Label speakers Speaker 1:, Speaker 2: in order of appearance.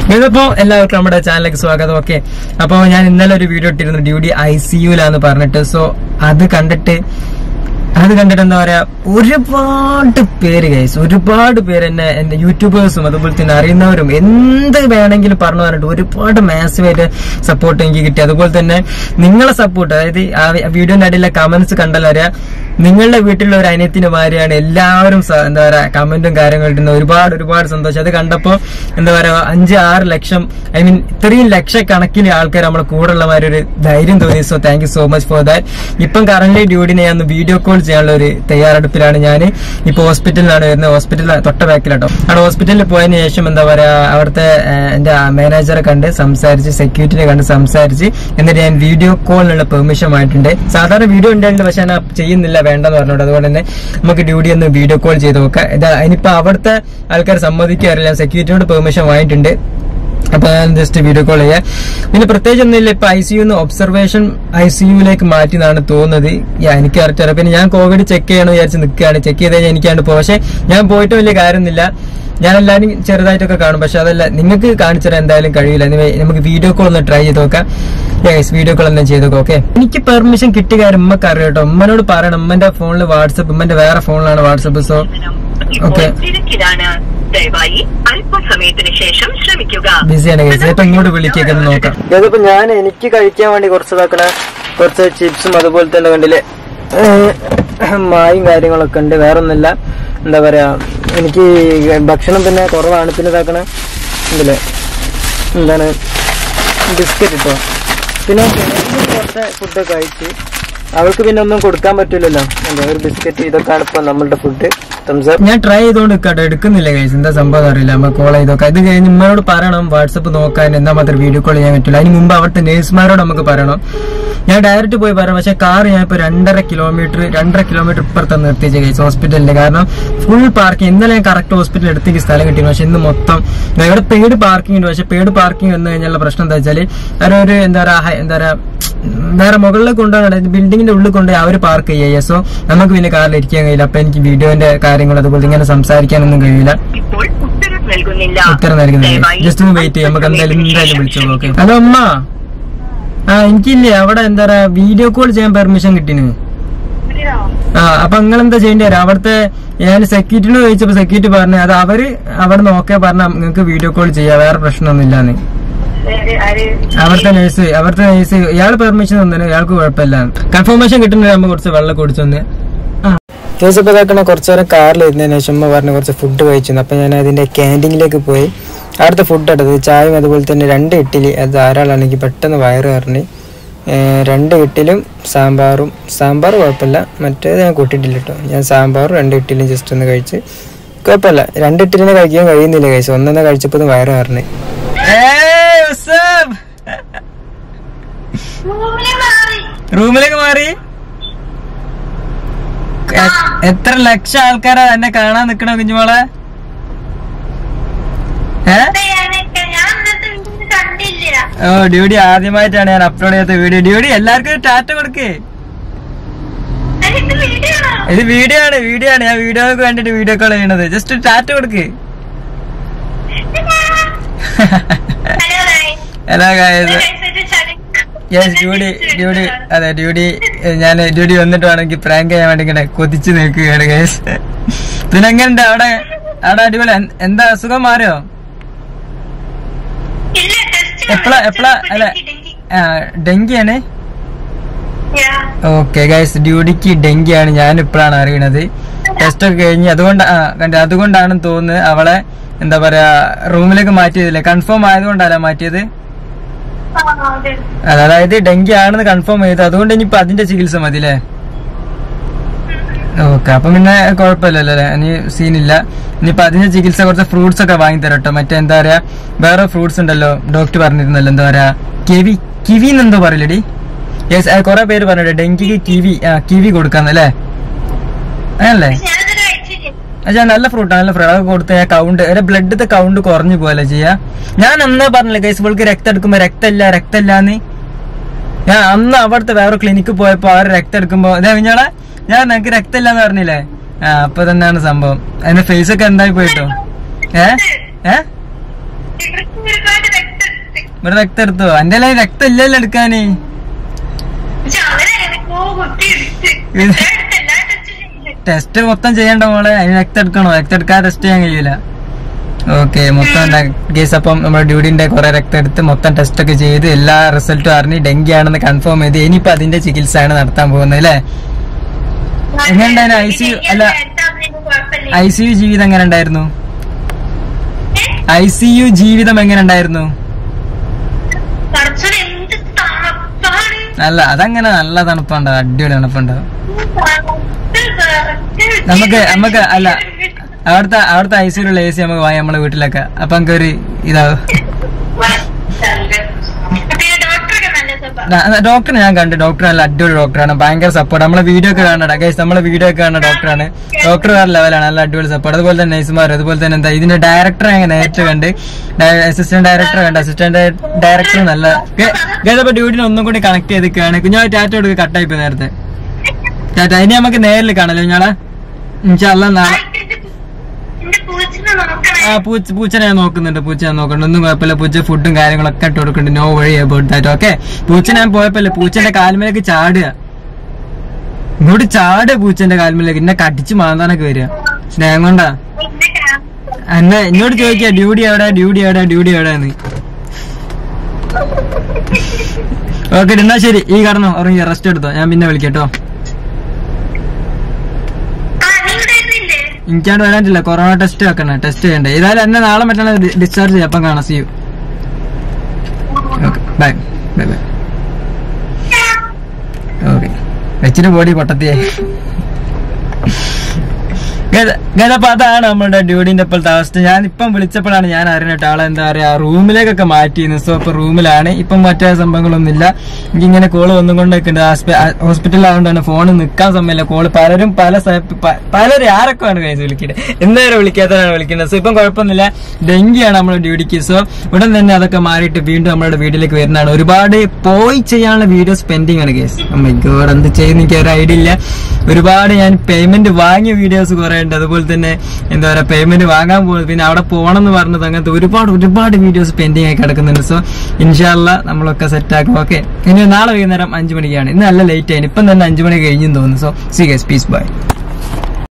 Speaker 1: ഇതിപ്പോ എല്ലാവർക്കും നമ്മുടെ ചാനലിലേക്ക് സ്വാഗതം ഓക്കെ അപ്പൊ ഞാൻ ഇന്നലെ ഒരു വീഡിയോ ഇട്ടിരുന്നു ഡ്യൂട്ടി ഐ സിയുലാന്ന് പറഞ്ഞിട്ട് സോ അത് കണ്ടിട്ട് അത് കണ്ടിട്ട് എന്താ പറയാ ഒരുപാട് പേര് ഗൈസ് ഒരുപാട് പേര് എന്നെ എന്റെ യൂട്യൂബേഴ്സും അതുപോലെ തന്നെ അറിയുന്നവരും എന്ത് വേണമെങ്കിലും പറഞ്ഞു പറഞ്ഞിട്ട് ഒരുപാട് മാസീവായിട്ട് സപ്പോർട്ട് എനിക്ക് കിട്ടി അതുപോലെ തന്നെ നിങ്ങളെ സപ്പോർട്ട് അതായത് ആ വീഡിയോന്റെ അടിയിലെ കമന്റ്സ് കണ്ടാൽ അറിയാം നിങ്ങളുടെ വീട്ടിലുള്ള ഒരു അനിയത്തിന് മാതിരിയാണ് എല്ലാവരും സ- എന്താ പറയാ കമന്റും കാര്യങ്ങളും ഇടുന്ന ഒരുപാട് ഒരുപാട് സന്തോഷം അത് കണ്ടപ്പോ എന്താ പറയാ അഞ്ച് ആറ് ലക്ഷം ഐ മീൻ ഇത്രയും ലക്ഷക്കണക്കിന് ആൾക്കാർ നമ്മളെ കൂടെ ഉള്ള മാതിരി ഒരു ധൈര്യം തോന്നി so thank you so much for that ഇപ്പം കറന്റ് ഡ്യൂട്ടിനെ ഞാൻ വീഡിയോ കോൾ ചെയ്യാനുള്ള ഒരു തയ്യാറെടുപ്പിലാണ് ഞാൻ ഇപ്പൊ ഹോസ്പിറ്റലിലാണ് വരുന്നത് ഹോസ്പിറ്റലിൽ തൊട്ട ബാക്കിലാട്ടോ അവിടെ ഹോസ്പിറ്റലിൽ പോയതിനു ശേഷം എന്താ പറയാ അവിടുത്തെ ഏഹ്, എന്റെ മാനേജറെ കണ്ട് സംസാരിച്ച് സെക്യൂരിറ്റിനെ കണ്ട് സംസാരിച്ച് എന്നിട്ട് ഞാൻ വീഡിയോ കോളിനുള്ള പെർമിഷൻ ആയിട്ടുണ്ട് സാധാരണ വീഡിയോ ഉണ്ടായിട്ടുണ്ട് പക്ഷെ ഞാൻ ചെയ്യുന്നില്ല വേണ്ടെന്ന് പറഞ്ഞോണ്ട് അതുകൊണ്ട് തന്നെ നമുക്ക് ഡ്യൂട്ടി ഒന്ന് വീഡിയോ കോൾ ചെയ്ത് നോക്കാം ഇതാ ഇനിയിപ്പോ അവിടുത്തെ ആൾക്കാർ സമ്മതിക്കാറില്ല സെക്യൂരിറ്റിയോട് പെർമിഷൻ വാങ്ങിയിട്ടുണ്ട് അപ്പൊ ഞാൻ ജസ്റ്റ് വീഡിയോ കോൾ ചെയ്യാം പിന്നെ പ്രത്യേകിച്ച് ഒന്നുമില്ല ഇപ്പൊ ഐ സിയു ഒബ്സർവേഷൻ ഐ സിയുലേക്ക് മാറ്റി എന്നാണ് തോന്നുന്നത് യാ, എനിക്ക് കറക്റ്റ് അറിയാം പിന്നെ ഞാൻ കോവിഡ് ചെക്ക് ചെയ്യണമെന്ന് വിചാരിച്ച് നിൽക്കുകയാണ് ചെക്ക് ചെയ്ത് കഴിഞ്ഞാൽ എനിക്കാണ്ട് പോകും പക്ഷെ ഞാൻ പോയിട്ട് വലിയ കാര്യമൊന്നുമില്ല ഞാൻ എല്ലാവരും ചെറുതായിട്ടൊക്കെ കാണും പക്ഷെ അതല്ല നിങ്ങൾക്ക് കാണിച്ചു തരാൻ എന്തായാലും കഴിയില്ല Anyway, നമുക്ക് വീഡിയോ കോൾ ഒന്ന് ട്രൈ ചെയ്ത് നോക്കാം യെസ് വീഡിയോ കോൾ ഒന്ന് ചെയ്ത് നോക്കാം ഓക്കെ എനിക്ക് പെർമിഷൻ കിട്ടിയ കാര്യം ഉമ്മക്ക് അറിയാം കേട്ടോ ഉമ്മനോട് പറയണം ഉമ്മന്റെ ഫോണിൽ വാട്സപ്പ് ഉമ്മന്റെ വേറെ ഫോണിലാണ് വാട്സപ്പ് സോ
Speaker 2: ഇപ്പോൾ
Speaker 1: ഓക്കെ
Speaker 2: തിരക്കിലാണ് ദയവായി അല്പസമയത്തിന് ശേഷം ശ്രമിക്കുക
Speaker 1: ബിസിയാണ് കഴിച്ചത് ഇപ്പൊ ഇങ്ങോട്ട് വിളിക്കൊക്കെ നോക്കാം ഇതിപ്പോ ഞാൻ എനിക്ക് കഴിക്കാൻ വേണ്ടി കുറച്ച് ഇതാക്കണ കുറച്ച് ചിപ്സും അതുപോലെ തന്നെ കണ്ടില്ലേ ഏഹ് മായും കാര്യങ്ങളൊക്കെ ഉണ്ട് വേറെ ഒന്നുമില്ല എന്താ പറയാ എനിക്ക് ഭക്ഷണം പിന്നെ കുറവാണ് പിന്നെ ഇതാക്കണ ഇതില്ലേ എന്താണ് ബിസ്ക്കറ്റ് ഇട്ടോ പിന്നെ കുറച്ച് ഫുഡ് കഴിച്ച് അവൾക്ക് പിന്നെ ഒന്നും കൊടുക്കാൻ പറ്റില്ലല്ലോ എന്താ ഒരു ബിസ്ക്കറ്റ് ഇതൊക്കെയാണ് ഇപ്പൊ നമ്മളുടെ ഫുഡ് ഞാൻ ട്രൈ ചെയ്തോണ്ട് നിൽക്കട്ടെ എടുക്കുന്നില്ല കഴിച്ച് എന്താ സംഭവം അറിയില്ല നമ്മ കോൾ ചെയ്തൊക്കെ ഇത് കഴിഞ്ഞ് ഉമ്മയോട് പറയണം വാട്സപ്പ് നോക്കാൻ എന്താ മാത്രം വീഡിയോ കോൾ ചെയ്യാൻ പറ്റില്ല അതിന് മുമ്പ് അവിടുത്തെ നേഴ്സുമാരോട് നമുക്ക് പറയണം ഞാൻ ഡയറക്റ്റ് പോയി പറയാം പക്ഷെ കാർ ഞാൻ ഇപ്പൊ രണ്ടര കിലോമീറ്റർ രണ്ടര കിലോമീറ്റർ ഇപ്പുറത്ത് നിർത്തിച്ച കഴിച്ചു ഹോസ്പിറ്റലിന്റെ കാരണം ഫുൾ പാർക്കിംഗ് ഇന്നലെ ഞാൻ കറക്റ്റ് ഹോസ്പിറ്റലിൽ എടുത്തേക്ക് സ്ഥലം കിട്ടിയിരുന്നു പക്ഷെ ഇന്ന് മൊത്തം ദാ ഇവിടെ പെയ്ഡ് പാർക്കിംഗ് ഉണ്ട് പക്ഷെ പെയ്ഡ് പാർക്കിംഗ് വന്നു കഴിഞ്ഞാലുള്ള പ്രശ്നം എന്താ വെച്ചാല് അവരൊരു എന്താ പറയാ ഹൈ- എന്താ പറയാ വേറെ മുകളിൽ കൊണ്ടുപോകണം ബിൽഡിങ്ങിന്റെ ഉള്ളിൽ കൊണ്ട് അവർ പാർക്ക് ചെയ്യുക സോ നമുക്ക് പിന്നെ കാറിൽ ഇരിക്കാൻ കഴിയില്ല അപ്പൊ എനിക്ക് വീഡിയോന്റെ കാര്യങ്ങൾ അതുപോലെ ഇങ്ങനെ സംസാരിക്കാനൊന്നും കഴിയില്ല
Speaker 2: ഇപ്പോൾ ഉത്തരം നൽകുന്നില്ല
Speaker 1: ഉത്തരം നൽകുന്നില്ല
Speaker 2: ദയവായി
Speaker 1: ജസ്റ്റ് ഒന്ന് വെയിറ്റ് ചെയ്യാം നമുക്ക് എന്തായാലും എന്തായാലും വിളിച്ചോളൂ ഓക്കെ ഹലോ അമ്മ ആ എനിക്കില്ലേ അവിടെ എന്താ പറയാ വീഡിയോ കോൾ ചെയ്യാൻ പെർമിഷൻ കിട്ടിന് ആ അപ്പൊ നിങ്ങൾ എന്താ ചെയ്യേണ്ടി വരാം അവിടുത്തെ ഞാൻ സെക്യൂരിറ്റിനോട് ചോദിച്ചപ്പോ സെക്യൂരിറ്റി പറഞ്ഞു അത് അവര് അവിടെ നോക്കിയാ പറഞ്ഞ നിങ്ങൾക്ക് വീഡിയോ കോൾ ചെയ്യാം വേറെ പ്രശ്നമൊന്നും ഇല്ലാന്ന് അവിടുത്തെ നേഴ്സ് അവിടുത്തെ നേഴ്സ് ഇയാൾ പെർമിഷൻ തന്നു ഇയാൾക്ക് കുഴപ്പമില്ല കൺഫർമേഷൻ കിട്ടുന്ന നമ്മൾ കുറച്ച് വെള്ളം കുടിച്ചൊന്ന് കേസ് ഇപ്പൊ ഇതാക്കണ കുറച്ചു നേരം കാറിൽ ഇരുന്നതിന് ശേഷം ഉമ്മ പറഞ്ഞ് കുറച്ച് ഫുഡ് കഴിച്ചു അപ്പൊ ഞാൻ അതിന്റെ ക്യാൻറ്റീനിലേക്ക് പോയി അവിടുത്തെ ഫുഡ് എടുത്തത് ചായയും അതുപോലെ തന്നെ രണ്ട് ഇഡ്ഡലി അത് ധാരാളമാണ് എനിക്ക് പെട്ടെന്ന് വയറ് കയറി രണ്ട് ഇഡ്ഡലും സാമ്പാറും സാമ്പാർ കുഴപ്പമില്ല മറ്റേത് ഞാൻ കൂട്ടിയിട്ടില്ല കേട്ടോ ഞാൻ സാമ്പാറും രണ്ട് ഇഡ്ഡലിയും ജസ്റ്റ് ഒന്ന് കഴിച്ച് കുഴപ്പമില്ല രണ്ട് ഇഡ്ഡലിനെ കഴിക്കാൻ കഴിയുന്നില്ല കഴിച്ചു ഒന്നെന്നെ കഴിച്ചപ്പോൾ വയറ് കയറി റൂമിലേക്ക് മാറി എ- എത്ര ലക്ഷം ആൾക്കാരാ എന്നെ കാണാൻ നിക്കണ കുഞ്ഞുമോളെ ഏ ഓ ഡ്യൂട്ടി ആദ്യമായിട്ടാണ് ഞാൻ അപ്ലോഡ് ചെയ്യാത്ത വീഡിയോ ഡ്യൂട്ടി എല്ലാവർക്കും ഒരു ടാറ്റ കൊടുക്ക് ഇത് വീഡിയോ ആണ് വീഡിയോ ആണ് ഞാൻ വീഡിയോക്ക് വേണ്ടിട്ട് വീഡിയോ കോൾ ചെയ്യണത് ജസ്റ്റ് ടാറ്റ കൊടുക്ക് hello guys yes duty duty അതെ ഡ്യൂട്ടി ഞാൻ ഡ്യൂട്ടി വന്നിട്ട് വേണമെങ്കിൽ പ്രാങ്ക് ചെയ്യാൻ വേണ്ടി ഇങ്ങനെ കൊതിച്ചു നിൽക്കുകയാണ് ഗൈസ് പിന്നെ എങ്ങനെയുണ്ട് അവിടെ അവിടെ അടിപൊളി എൻ- എന്താ അസുഖം മാറിയോ എപ്പളാ എപ്പളാ അല്ല ഡെങ്കിയാണ് ഓക്കെ ഗൈസ് ഡ്യൂട്ടിക്ക് ഡെങ്കിയാണ് ഞാൻ ഇപ്പോഴാണ് അറിയണത് ടെസ്റ്റ് ഒക്കെ കഴിഞ്ഞ് അതുകൊണ്ട് ആ കണ്ട അതുകൊണ്ടാണെന്ന് തോന്നുന്നത് അവളെ എന്താ പറയാ റൂമിലേക്ക് മാറ്റിയതില്ലേ കൺഫേം ആയതുകൊണ്ടല്ല മാറ്റിയത് അത് അതായത് ഡെങ്കി ആണെന്ന് കൺഫേം ചെയ്ത് അതുകൊണ്ട് ഇനിയിപ്പോ അതിന്റെ ചികിത്സ മതി അല്ലേ ഓക്കെ അപ്പൊ പിന്നെ കുഴപ്പമില്ലല്ലോ അല്ലേ ഇനി സീനില്ല ഇനിയിപ്പോ അതിന്റെ ചികിത്സ കുറച്ച് ഫ്രൂട്ട്സ് ഒക്കെ വാങ്ങി തരട്ടോ മറ്റേ എന്താ പറയാ വേറെ ഫ്രൂട്ട്സ് ഉണ്ടല്ലോ ഡോക്ടർ പറഞ്ഞിരുന്നല്ലോ എന്താ പറയാ കിവി കിവി എന്നെന്തോ പറയില്ലടി യെസ് കുറെ പേര് പറഞ്ഞിട്ട് ഡെങ്കിക്ക് കിവി ആ കിവി കൊടുക്കാന്നല്ലേ അങ്ങനല്ലേ അച്ഛാ നല്ല ഫ്രൂട്ട് നല്ല ഫ്രൂട്ട് അതൊക്കെ കൊടുത്ത് ഞാൻ കൗണ്ട് എന്റെ ബ്ലഡിത്തെ കൗണ്ട് കുറഞ്ഞു പോലെ ചെയ്യാ ഞാൻ അന്ന് പറഞ്ഞില്ലേ ഗൈസ് ഇവൾക്ക് രക്തം എടുക്കുമ്പോ രക്തമില്ല രക്തമില്ലാന്ന് ഞാൻ അന്ന് അവിടുത്തെ വേറെ ക്ലിനിക്ക് പോയപ്പോ അവർ രക്തം എടുക്കുമ്പോ ഇതേ കുഞ്ഞോളെ ഞാൻ നിനക്ക് രക്തമില്ലാന്ന് പറഞ്ഞില്ലേ ആ അപ്പൊ തന്നെയാണ് സംഭവം അതിന്റെ ഫേസ് ഒക്കെ എന്തായി പോയിട്ടോ ഏ ഏ ഇവിടെ രക്തം എടുത്തോ എന്റെ കയ്യില് രക്തം ഇല്ലല്ലോ എടുക്കാന്
Speaker 2: പക്ഷെ അവരെ ഏതൊക്കെയോ കുത്തിയിടിച്ച്.
Speaker 1: ഇത്
Speaker 2: എടുത്ത് എല്ലാ ടെസ്റ്റും ചെയ്ത്.
Speaker 1: ടെസ്റ്റ് മൊത്തം ചെയ്യണ്ട മോളെ അതിന് രക്തം എടുക്കണോ രക്തം എടുക്കാതെ ടെസ്റ്റ് ചെയ്യാൻ കഴിയൂല ഓക്കെ മൊത്തം കേസ് അപ്പം നമ്മുടെ ഡ്യൂഡിന്റെ കുറെ രക്തം എടുത്ത് മൊത്തം ടെസ്റ്റ് ഒക്കെ ചെയ്ത് എല്ലാ റിസൾട്ടും അറിഞ്ഞ് ഡെങ്കി ആണെന്ന് കൺഫേം ചെയ്ത് ഇനിയിപ്പോ അതിന്റെ ചികിത്സയാണ് നടത്താൻ പോകുന്നത് അല്ലേ എങ്ങനെയുണ്ടായിരുന്നു ICU അല്ല,
Speaker 2: എടുത്താ പിന്നെ കുഴപ്പമില്ല.
Speaker 1: ഐ സി യു ജീവിതം എങ്ങനെ ഉണ്ടായിരുന്നു
Speaker 2: ഏ?
Speaker 1: ഐ സി യു ജീവിതം എങ്ങനെ ഉണ്ടായിരുന്നു
Speaker 2: പടച്ചോനെ എന്ത് തണുപ്പാണ്.
Speaker 1: നല്ല അതങ്ങനെ നല്ല തണുപ്പുണ്ടാവും അടിപൊളി തണുപ്പുണ്ടാവും
Speaker 2: തണുപ്പ് വിറച്ച്
Speaker 1: നമുക്ക് നമുക്ക് അല്ല അവിടുത്തെ അവിടുത്തെ ഐ സി യുള്ള എ സി നമുക്ക് വാങ്ങി നമ്മളെ വീട്ടിലൊക്കെ അപ്പൊ നമുക്ക് ഒരു ഇതാവും
Speaker 2: പിന്നെ ഡോക്ടറൊക്കെ നല്ല സ്വഭാവം.
Speaker 1: ഡോക്ടറെ ഞാൻ കണ്ടു ഡോക്ടർ നല്ല അടിപൊളി ഡോക്ടറാണ് ഭയങ്കര സപ്പോർട്ട് നമ്മളെ വീഡിയോ ഒക്കെ കാണണ്ട ഗൈസ് നമ്മളെ വീഡിയോ ഒക്കെ കാണുന്ന ഡോക്ടറാണ് ഡോക്ടർ വേറെ ലെവലാണ് നല്ല അടിപൊളി സപ്പോർട്ട് അതുപോലെ തന്നെ നൈസുമാർ അതുപോലെ തന്നെ എന്താ ഇതിന്റെ ഡയറക്ടറെ ഞാൻ നേരിട്ട് കണ്ട് അസിസ്റ്റന്റ് ഡയറക്ടറെ കണ്ട് അസിസ്റ്റന്റ് ഡയറക്ടർ നല്ല ഗൈസ് അപ്പൊ ഡ്യൂട്ടിനെ ഒന്നും കൂടി കണക്ട് ചെയ്തിരിക്കുകയാണ് കുഞ്ഞാ ടാറ്റ കൊടുക്കുക കട്ടായി പോയി നേരത്തെ ടാറ്റ ഇനി നമുക്ക് നേരിൽ കാണല്ലോ ഞങ്ങളെ ഇൻഷാല്ല നാളെ
Speaker 2: എന്റെ പൂച്ചിനെ നോക്കണേ
Speaker 1: ആ പൂച്ച പൂച്ചനെ ഞാൻ നോക്കുന്നുണ്ട് പൂച്ച ഞാൻ നോക്കുന്നുണ്ട് ഒന്നും കുഴപ്പമില്ല പൂച്ച ഫുഡും കാര്യങ്ങളൊക്കെ ഇട്ട് കൊടുക്കുന്നുണ്ട് നോ വഴി അബൌട്ട് ദാറ്റ് ഓക്കെ പൂച്ച ഞാൻ പോയപ്പല്ലേ പൂച്ചന്റെ കാൽമേലേക്ക് ചാടുക ഇങ്ങോട്ട് ചാടുക പൂച്ചന്റെ കാൽമേലേക്ക് എന്നെ കടിച്ച് മാന്താനൊക്കെ വരിക സ്നേഹം കൊണ്ടാ
Speaker 2: എന്നെ കാണാൻ
Speaker 1: എന്നെ എന്നോട് ചോദിക്കുക ഡ്യൂട്ടി എവിടെ ഡ്യൂട്ടി എവിടെ ഡ്യൂട്ടി എവിടെയെന്ന് ഓക്കെ എന്നാ ശരി ഈ കാരണം ഉറങ്ങി റെസ്റ്റ് എടുത്തോ ഞാൻ പിന്നെ വിളിക്കട്ടോ
Speaker 2: ആ നീ ഇവിടെ ഇരുന്നില്ലേ
Speaker 1: എനിക്കാണ്ട് വരാനില്ല കൊറോണ ടെസ്റ്റ് വെക്കണം ടെസ്റ്റ് ചെയ്യണ്ടേ ഏതായാലും എന്നെ നാളെ മറ്റന്നാൾ ഡിസ്ചാർജ് ചെയ്യാം അപ്പം കാണാം see you okay bye bye bye okay വെച്ചിട്ട് ബോഡി പൊട്ടത്തിയായി അപ്പൊ അതാണ് നമ്മുടെ ഡ്യൂഡിന്റെ ഇപ്പോഴത്തെ അവസ്ഥ ഞാൻ ഇപ്പം വിളിച്ചപ്പോഴാണ് ഞാൻ അറിഞ്ഞിട്ട് ആളെ എന്താ പറയാ റൂമിലേക്കൊക്കെ മാറ്റിയിരുന്നു സോ ഇപ്പൊ റൂമിലാണ് ഇപ്പം മറ്റേ സംഭവങ്ങളൊന്നുമില്ല എനിക്ക് ഇങ്ങനെ കോള് വന്നും കൊണ്ടൊക്കെ ഉണ്ട് ഹോസ്പിറ്റലിൽ ആയതുകൊണ്ടാണ് ഫോൺ നിൽക്കാൻ സമയമില്ല കോള് പലരും പല സ്ഥലത്ത് പ- പലരും ആരൊക്കെയാണ് കൈസ് വിളിക്കുന്നത് എന്തായാലും വിളിക്കാത്തതാണ് വിളിക്കുന്നത് സോ ഇപ്പം കുഴപ്പമൊന്നുമില്ല ഡെങ്കിയാണ് നമ്മുടെ ഡ്യൂട്ടിക്ക് സോ ഉടൻ തന്നെ അതൊക്കെ മാറിയിട്ട് വീണ്ടും നമ്മുടെ വീട്ടിലേക്ക് വരുന്നതാണ് ഒരുപാട് പോയി ചെയ്യാനുള്ള വീഡിയോസ് പെൻഡിങ് ആണ് കേസ് മൈ ഗോഡ് എന്ത് ചെയ്യുന്ന എനിക്ക് ഒരു ഐഡിയ ഇല്ല ഒരുപാട് ഞാൻ പേയ്മെന്റ് വാങ്ങിയ വീഡിയോസ് കുറെ ഉണ്ട് അതുപോലെ തന്നെ എന്താ പറയാ പേയ്മെന്റ് വാങ്ങാൻ പോകുന്നത് പിന്നെ അവിടെ പോകണം എന്ന് പറഞ്ഞത് അങ്ങനത്തെ ഒരുപാട് ഒരുപാട് വീഡിയോസ് പെൻഡിങ് ആയി കിടക്കുന്നുണ്ട് സോ ഇൻഷാല്ല നമ്മളൊക്കെ സെറ്റ് ആക്കും ഓക്കെ ഇനി നാളെ വൈകുന്നേരം അഞ്ചു മണിക്കാണ് ഇന്ന് നല്ല ലേറ്റ് ആയി ഇപ്പം തന്നെ അഞ്ചു മണി കഴിഞ്ഞെന്ന് തോന്നുന്നു so see guys peace by